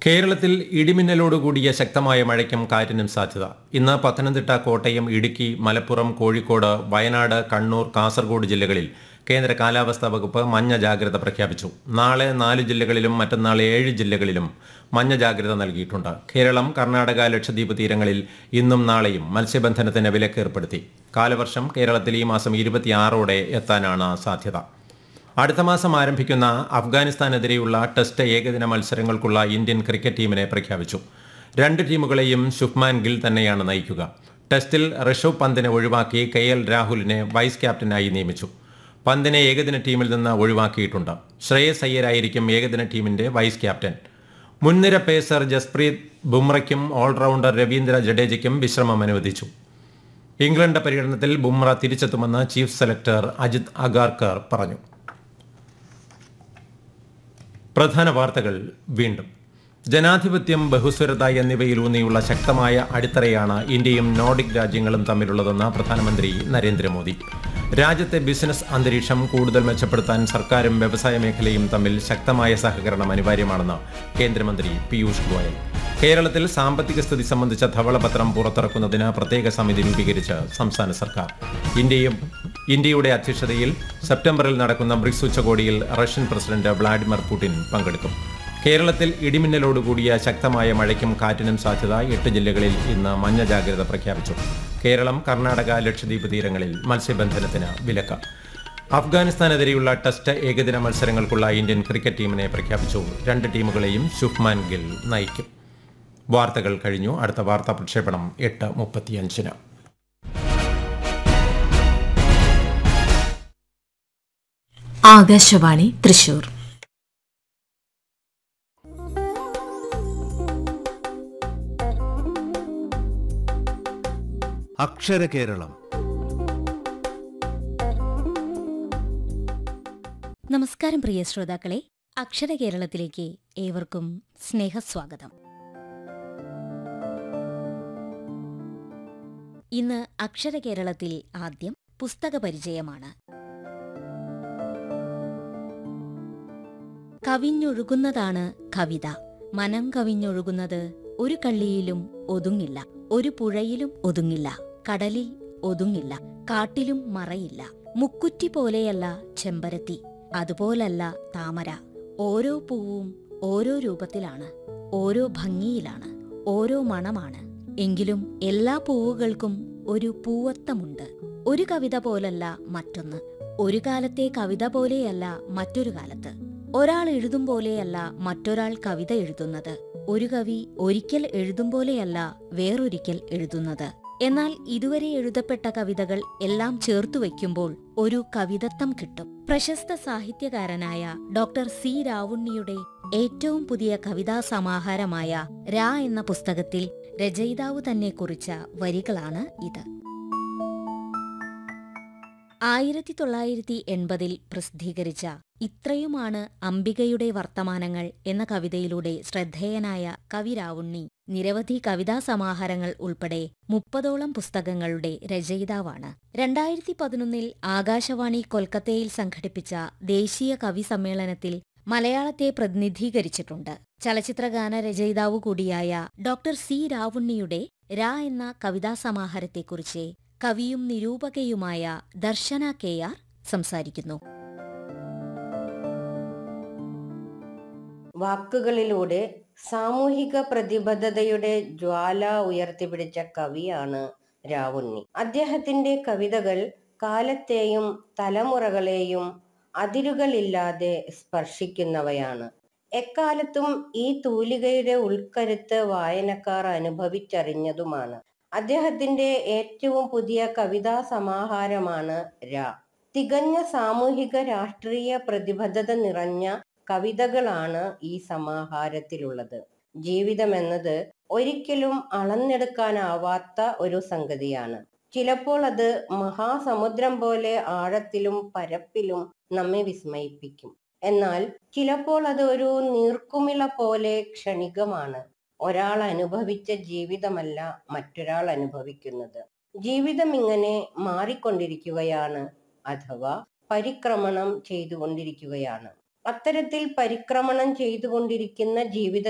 കേരളത്തിൽ ഇടിമിന്നലോടുകൂടിയ ശക്തമായ മഴയ്ക്കും കാറ്റിനും സാധ്യത ഇന്ന് പത്തനംതിട്ട കോട്ടയം ഇടുക്കി മലപ്പുറം കോഴിക്കോട് വയനാട് കണ്ണൂർ കാസർഗോഡ് ജില്ലകളിൽ കേന്ദ്ര കാലാവസ്ഥാ വകുപ്പ് മഞ്ഞ ജാഗ്രത പ്രഖ്യാപിച്ചു നാളെ നാല് ജില്ലകളിലും മറ്റന്നാൾ ഏഴ് ജില്ലകളിലും മഞ്ഞ ജാഗ്രത നൽകിയിട്ടുണ്ട് കേരളം കർണാടക ലക്ഷദ്വീപ് തീരങ്ങളിൽ ഇന്നും നാളെയും മത്സ്യബന്ധനത്തിന് വിലക്കേർപ്പെടുത്തി കാലവർഷം കേരളത്തിൽ ഈ മാസം ഇരുപത്തിയാറോടെ എത്താനാണ് സാധ്യത അടുത്ത മാസം ആരംഭിക്കുന്ന അഫ്ഗാനിസ്ഥാനെതിരെയുള്ള ടെസ്റ്റ് ഏകദിന മത്സരങ്ങൾക്കുള്ള ഇന്ത്യൻ ക്രിക്കറ്റ് ടീമിനെ പ്രഖ്യാപിച്ചു രണ്ട് ടീമുകളെയും ശുഭ്മാൻ ഗിൽ തന്നെയാണ് നയിക്കുക ടെസ്റ്റിൽ ഋഷഭ് പന്തിനെ ഒഴിവാക്കി കെ എൽ രാഹുലിനെ വൈസ് ക്യാപ്റ്റനായി നിയമിച്ചു പന്തിനെ ഏകദിന ടീമിൽ നിന്ന് ഒഴിവാക്കിയിട്ടുണ്ട് ശ്രേയസ് അയ്യരായിരിക്കും ഏകദിന ടീമിന്റെ വൈസ് ക്യാപ്റ്റൻ മുൻനിര പേസർ ജസ്പ്രീത് ബുംറയ്ക്കും ഓൾറൗണ്ടർ രവീന്ദ്ര ജഡേജയ്ക്കും വിശ്രമം അനുവദിച്ചു ഇംഗ്ലണ്ട് പര്യടനത്തിൽ ബുംറ തിരിച്ചെത്തുമെന്ന് ചീഫ് സെലക്ടർ അജിത് അഗാർക്കർ പറഞ്ഞു പ്രധാന വാർത്തകൾ വീണ്ടും ജനാധിപത്യം ബഹുസ്വരത എന്നിവയിലൂന്നിയുള്ള ശക്തമായ അടിത്തറയാണ് ഇന്ത്യയും നോർഡിക് രാജ്യങ്ങളും തമ്മിലുള്ളതെന്ന് പ്രധാനമന്ത്രി നരേന്ദ്രമോദി രാജ്യത്തെ ബിസിനസ് അന്തരീക്ഷം കൂടുതൽ മെച്ചപ്പെടുത്താൻ സർക്കാരും വ്യവസായ മേഖലയും തമ്മിൽ ശക്തമായ സഹകരണം അനിവാര്യമാണെന്ന് കേന്ദ്രമന്ത്രി പീയൂഷ് ഗോയൽ കേരളത്തിൽ സാമ്പത്തിക സ്ഥിതി സംബന്ധിച്ച ധവളപത്രം പുറത്തിറക്കുന്നതിന് പ്രത്യേക സമിതി രൂപീകരിച്ച് സംസ്ഥാന സർക്കാർ ഇന്ത്യയും ഇന്ത്യയുടെ അധ്യക്ഷതയിൽ സെപ്റ്റംബറിൽ നടക്കുന്ന ബ്രിക്സ് ഉച്ചകോടിയിൽ റഷ്യൻ പ്രസിഡന്റ് വ്ളാഡിമിർ പുടിൻ പങ്കെടുക്കും കേരളത്തിൽ ഇടിമിന്നലോടുകൂടിയ ശക്തമായ മഴയ്ക്കും കാറ്റിനും സാധ്യത എട്ട് ജില്ലകളിൽ ഇന്ന് മഞ്ഞ ജാഗ്രത പ്രഖ്യാപിച്ചു കേരളം കർണാടക ലക്ഷദ്വീപ് തീരങ്ങളിൽ മത്സ്യബന്ധനത്തിന് വിലക്ക് അഫ്ഗാനിസ്ഥാനെതിരെയുള്ള ടെസ്റ്റ് ഏകദിന മത്സരങ്ങൾക്കുള്ള ഇന്ത്യൻ ക്രിക്കറ്റ് ടീമിനെ പ്രഖ്യാപിച്ചു രണ്ട് ടീമുകളെയും ശുഭ്മാൻ ഗിൽ നയിക്കും വാർത്തകൾ കഴിഞ്ഞു അടുത്ത വാർത്താ പ്രക്ഷേപണം എട്ട് മുപ്പത്തിയഞ്ചിന് ആകാശവാണി തൃശൂർ അക്ഷര കേരളം നമസ്കാരം പ്രിയ ശ്രോതാക്കളെ അക്ഷര കേരളത്തിലേക്ക് ഏവർക്കും സ്നേഹസ്വാഗതം ഇന്ന് അക്ഷര കേരളത്തിൽ ആദ്യം പുസ്തക പരിചയമാണ് കവിഞ്ഞൊഴുകുന്നതാണ് കവിത മനം കവിഞ്ഞൊഴുകുന്നത് ഒരു കള്ളിയിലും ഒതുങ്ങില്ല ഒരു പുഴയിലും ഒതുങ്ങില്ല കടലിൽ ഒതുങ്ങില്ല കാട്ടിലും മറയില്ല മുക്കുറ്റി പോലെയല്ല ചെമ്പരത്തി അതുപോലല്ല താമര ഓരോ പൂവും ഓരോ രൂപത്തിലാണ് ഓരോ ഭംഗിയിലാണ് ഓരോ മണമാണ് എങ്കിലും എല്ലാ പൂവുകൾക്കും ഒരു പൂവത്തമുണ്ട് ഒരു കവിത പോലല്ല മറ്റൊന്ന് ഒരു കാലത്തെ കവിത പോലെയല്ല മറ്റൊരു കാലത്ത് ഒരാൾ എഴുതും പോലെയല്ല മറ്റൊരാൾ കവിത എഴുതുന്നത് ഒരു കവി ഒരിക്കൽ എഴുതും പോലെയല്ല വേറൊരിക്കൽ എഴുതുന്നത് എന്നാൽ ഇതുവരെ എഴുതപ്പെട്ട കവിതകൾ എല്ലാം ചേർത്തു വയ്ക്കുമ്പോൾ ഒരു കവിതത്വം കിട്ടും പ്രശസ്ത സാഹിത്യകാരനായ ഡോക്ടർ സി രാവുണ്ണിയുടെ ഏറ്റവും പുതിയ കവിതാ സമാഹാരമായ രാ എന്ന പുസ്തകത്തിൽ രചയിതാവ് തന്നെ കുറിച്ച വരികളാണ് ഇത് ആയിരത്തി തൊള്ളായിരത്തി എൺപതിൽ പ്രസിദ്ധീകരിച്ച ഇത്രയുമാണ് അംബികയുടെ വർത്തമാനങ്ങൾ എന്ന കവിതയിലൂടെ ശ്രദ്ധേയനായ കവി രാവുണ്ണി നിരവധി കവിതാ സമാഹാരങ്ങൾ ഉൾപ്പെടെ മുപ്പതോളം പുസ്തകങ്ങളുടെ രചയിതാവാണ് രണ്ടായിരത്തി പതിനൊന്നിൽ ആകാശവാണി കൊൽക്കത്തയിൽ സംഘടിപ്പിച്ച ദേശീയ കവി സമ്മേളനത്തിൽ മലയാളത്തെ പ്രതിനിധീകരിച്ചിട്ടുണ്ട് ചലച്ചിത്രഗാന രചയിതാവു കൂടിയായ ഡോക്ടർ സി രാവുണ്ണിയുടെ രാ എന്ന കവിതാ സമാഹാരത്തെക്കുറിച്ച് കവിയും നിരൂപകയുമായ ദർശന കെ ആർ സംസാരിക്കുന്നു വാക്കുകളിലൂടെ സാമൂഹിക പ്രതിബദ്ധതയുടെ ജ്വാല ഉയർത്തിപ്പിടിച്ച കവിയാണ് രാവുണ്ണി അദ്ദേഹത്തിന്റെ കവിതകൾ കാലത്തെയും തലമുറകളെയും അതിരുകളില്ലാതെ സ്പർശിക്കുന്നവയാണ് എക്കാലത്തും ഈ തൂലികയുടെ ഉൾക്കരുത്ത് വായനക്കാർ അനുഭവിച്ചറിഞ്ഞതുമാണ് അദ്ദേഹത്തിന്റെ ഏറ്റവും പുതിയ കവിതാ സമാഹാരമാണ് രാ തികഞ്ഞ സാമൂഹിക രാഷ്ട്രീയ പ്രതിബദ്ധത നിറഞ്ഞ കവിതകളാണ് ഈ സമാഹാരത്തിലുള്ളത് ജീവിതം എന്നത് ഒരിക്കലും അളന്നെടുക്കാനാവാത്ത ഒരു സംഗതിയാണ് ചിലപ്പോൾ അത് മഹാസമുദ്രം പോലെ ആഴത്തിലും പരപ്പിലും നമ്മെ വിസ്മയിപ്പിക്കും എന്നാൽ ചിലപ്പോൾ അത് ഒരു നീർക്കുമിള പോലെ ക്ഷണികമാണ് ഒരാൾ അനുഭവിച്ച ജീവിതമല്ല മറ്റൊരാൾ അനുഭവിക്കുന്നത് ജീവിതം ഇങ്ങനെ മാറിക്കൊണ്ടിരിക്കുകയാണ് അഥവാ പരിക്രമണം ചെയ്തുകൊണ്ടിരിക്കുകയാണ് അത്തരത്തിൽ പരിക്രമണം ചെയ്തുകൊണ്ടിരിക്കുന്ന ജീവിത